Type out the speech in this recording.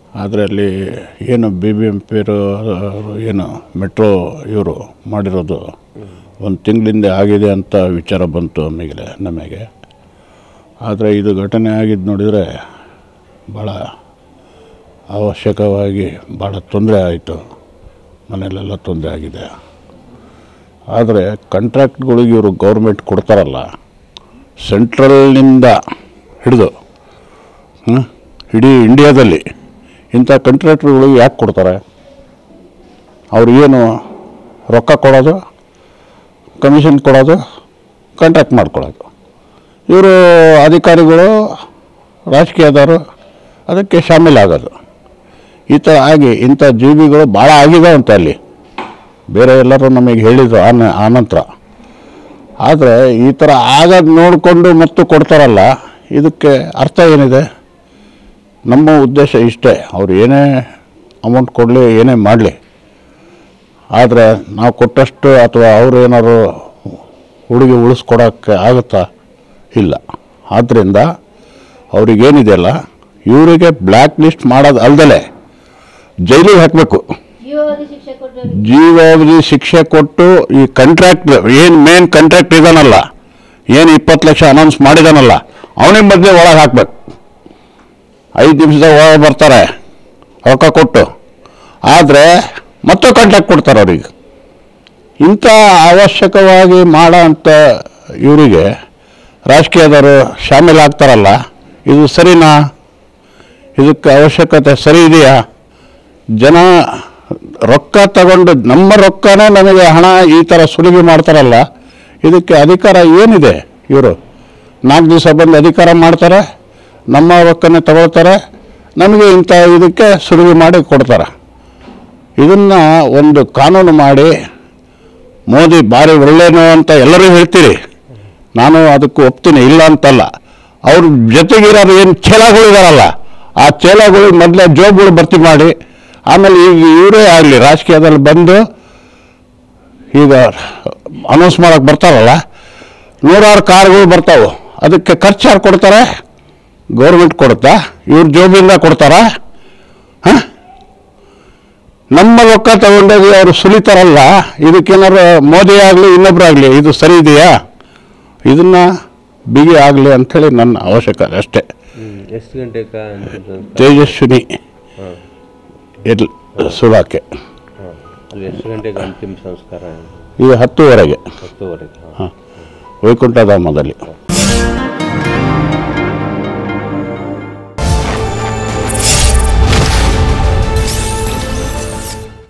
ಆದರೆ ಅಲ್ಲಿ ಏನು ಬಿ ಬಿ ಎಂ ಪಿಯವರು ಏನು ಮೆಟ್ರೋ ಇವರು ಮಾಡಿರೋದು ಒಂದು ತಿಂಗಳಿಂದ ಆಗಿದೆ ಅಂತ ವಿಚಾರ ಬಂತು ನಮಗೆ ನಮಗೆ ಆದರೆ ಇದು ಘಟನೆ ಆಗಿದ್ದು ನೋಡಿದರೆ ಭಾಳ ಅವಶ್ಯಕವಾಗಿ ಭಾಳ ತೊಂದರೆ ಆಯಿತು ಮನೆಯಲ್ಲೆಲ್ಲ ತೊಂದರೆ ಆಗಿದೆ ಆದರೆ ಕಾಂಟ್ರಾಕ್ಟ್ಗಳಿಗೆ ಇವರು ಗೌರ್ಮೆಂಟ್ ಕೊಡ್ತಾರಲ್ಲ ಸೆಂಟ್ರಲ್ನಿಂದ ಹಿಡಿದು ಹ್ಮ್? ಇಡೀ ಇಂಡಿಯಾದಲ್ಲಿ ಇಂಥ ಕಾಂಟ್ರಾಕ್ಟ್ರುಗಳಿಗೆ ಯಾಕೆ ಕೊಡ್ತಾರೆ ಅವ್ರು ಏನು ರೊಕ್ಕ ಕೊಡೋದು ಕಮಿಷನ್ ಕೊಡೋದು ಕಾಂಟ್ರಾಕ್ಟ್ ಮಾಡ್ಕೊಳ್ಳೋದು ಇವರು ಅಧಿಕಾರಿಗಳು ರಾಜಕೀಯದವರು ಅದಕ್ಕೆ ಶಾಮೀಲಾಗೋದು ಈ ಥರ ಆಗಿ ಇಂಥ ಜೀವಿಗಳು ಭಾಳ ಆಗಿದೆ ಅಂತ ಅಲ್ಲಿ ಬೇರೆ ಎಲ್ಲರೂ ನಮಗೆ ಹೇಳಿದರು ಆನ ಆನಂತರ ಆದರೆ ಈ ಥರ ಆಗೋದು ನೋಡಿಕೊಂಡು ಮತ್ತು ಕೊಡ್ತಾರಲ್ಲ ಇದಕ್ಕೆ ಅರ್ಥ ಏನಿದೆ ನಮ್ಮ ಉದ್ದೇಶ ಇಷ್ಟೇ ಅವ್ರು ಏನೇ ಅಮೌಂಟ್ ಕೊಡಲಿ ಏನೇ ಮಾಡಲಿ ಆದರೆ ನಾವು ಕೊಟ್ಟಷ್ಟು ಅಥವಾ ಅವ್ರು ಏನಾದ್ರು ಹುಡುಗಿ ಉಳಿಸ್ಕೊಡೋಕ್ಕೆ ಆಗುತ್ತಾ ಇಲ್ಲ ಆದ್ದರಿಂದ ಅವ್ರಿಗೇನಿದೆಯಲ್ಲ ಇವರಿಗೆ ಬ್ಲ್ಯಾಕ್ ಲಿಸ್ಟ್ ಮಾಡೋದು ಅಲ್ದಲೆ ಜೈಲಿಗೆ ಹಾಕಬೇಕು ಜೀವಾವಧಿ ಶಿಕ್ಷೆ ಕೊಟ್ಟರೆ ಜೀವಾವಧಿ ಶಿಕ್ಷೆ ಕೊಟ್ಟು ಈ ಕಾಂಟ್ರಾಕ್ಟ್ ಏನು ಮೇನ್ ಕಾಂಟ್ರಾಕ್ಟ್ ಇದಾನಲ್ಲ ಏನು ಇಪ್ಪತ್ತು ಲಕ್ಷ ಅನೌನ್ಸ್ ಮಾಡಿದಾನಲ್ಲ ಅವನಿಗೆ ಮಧ್ಯೆ ಒಳಗೆ ಹಾಕ್ಬೇಕು ಐದು ನಿಮಿಷದಾಗ ಒಳಗೆ ಬರ್ತಾರೆ ರೊಕ್ಕ ಕೊಟ್ಟು ಆದರೆ ಮತ್ತೆ ಕಾಂಟ್ರಾಕ್ಟ್ ಕೊಡ್ತಾರೆ ಅವ್ರಿಗೆ ಇಂಥ ಅವಶ್ಯಕವಾಗಿ ಮಾಡೋ ಅಂಥ ಇವರಿಗೆ ರಾಜಕೀಯದವರು ಶಾಮೀಲಾಗ್ತಾರಲ್ಲ ಇದು ಸರಿನಾ ಇದಕ್ಕೆ ಅವಶ್ಯಕತೆ ಸರಿ ಇದೆಯಾ ಜನ ರೊಕ್ಕ ತಗೊಂಡು ನಮ್ಮ ರೊಕ್ಕನೇ ನಮಗೆ ಹಣ ಈ ಥರ ಸುಲಿಗೆ ಮಾಡ್ತಾರಲ್ಲ ಇದಕ್ಕೆ ಅಧಿಕಾರ ಏನಿದೆ ಇವರು ನಾಲ್ಕು ದಿವಸ ಬಂದು ಅಧಿಕಾರ ಮಾಡ್ತಾರೆ ನಮ್ಮ ರೊಕ್ಕನೇ ತಗೊಳ್ತಾರೆ ನಮಗೆ ಇಂಥ ಇದಕ್ಕೆ ಸುಲಿಗೆ ಮಾಡಿ ಕೊಡ್ತಾರೆ ಇದನ್ನು ಒಂದು ಕಾನೂನು ಮಾಡಿ ಮೋದಿ ಭಾರಿ ಒಳ್ಳೆಯನು ಅಂತ ಎಲ್ಲರೂ ಹೇಳ್ತೀರಿ ನಾನು ಅದಕ್ಕೆ ಒಪ್ತೀನಿ ಇಲ್ಲ ಅಂತಲ್ಲ ಅವ್ರ ಜೊತೆಗಿರೋರು ಏನು ಚೇಲಾಗಳಿದಾರಲ್ಲ ಆ ಚೇಲಾಗಳು ಮೊದಲೇ ಜೋಬ್ಗಳು ಭರ್ತಿ ಮಾಡಿ ಆಮೇಲೆ ಈಗ ಇವರೇ ಆಗಲಿ ರಾಜಕೀಯದಲ್ಲಿ ಬಂದು ಈಗ ಅನೌನ್ಸ್ ಮಾಡೋಕೆ ಬರ್ತಾರಲ್ಲ ನೂರಾರು ಕಾರ್ಗಳು ಬರ್ತಾವೆ ಅದಕ್ಕೆ ಖರ್ಚು ಯಾರು ಕೊಡ್ತಾರೆ ಗೌರ್ಮೆಂಟ್ ಕೊಡುತ್ತಾ ಇವ್ರ ಜೋಬಿಂದ ಕೊಡ್ತಾರಾ ಹಾಂ ನಮ್ಮ ರೊಕ್ಕ ತಗೊಂಡೋಗಿ ಅವರು ಸುಲಿತಾರಲ್ಲ ಇದಕ್ಕೇನಾದ್ರು ಮೋದಿ ಆಗಲಿ ಇನ್ನೊಬ್ಬರಾಗಲಿ ಇದು ಸರಿ ಇದೆಯಾ ಇದನ್ನ ಬಿಗಿ ಆಗಲಿ ಅಂಥೇಳಿ ನನ್ನ ಅವಶ್ಯಕತೆ ಅಷ್ಟೇ ಎಷ್ಟು ಗಂಟೆಗೆ ಅಂತಿಮ ಸಂಸ್ಕಾರ ತೇಜಸ್ವಿನಿ ಹಾಂ ಎಲ್ ಸುಲಾಕೆ ಹಾಂ ಅದು ಎಷ್ಟು ಗಂಟೆಗೆ ಅಂತಿಮ ಸಂಸ್ಕಾರ ಇದು ಹತ್ತುವರೆಗೆ ಹತ್ತುವರೆಗೆ ಹಾಂ ವೈಕುಂಠಧಾಮದಲ್ಲಿ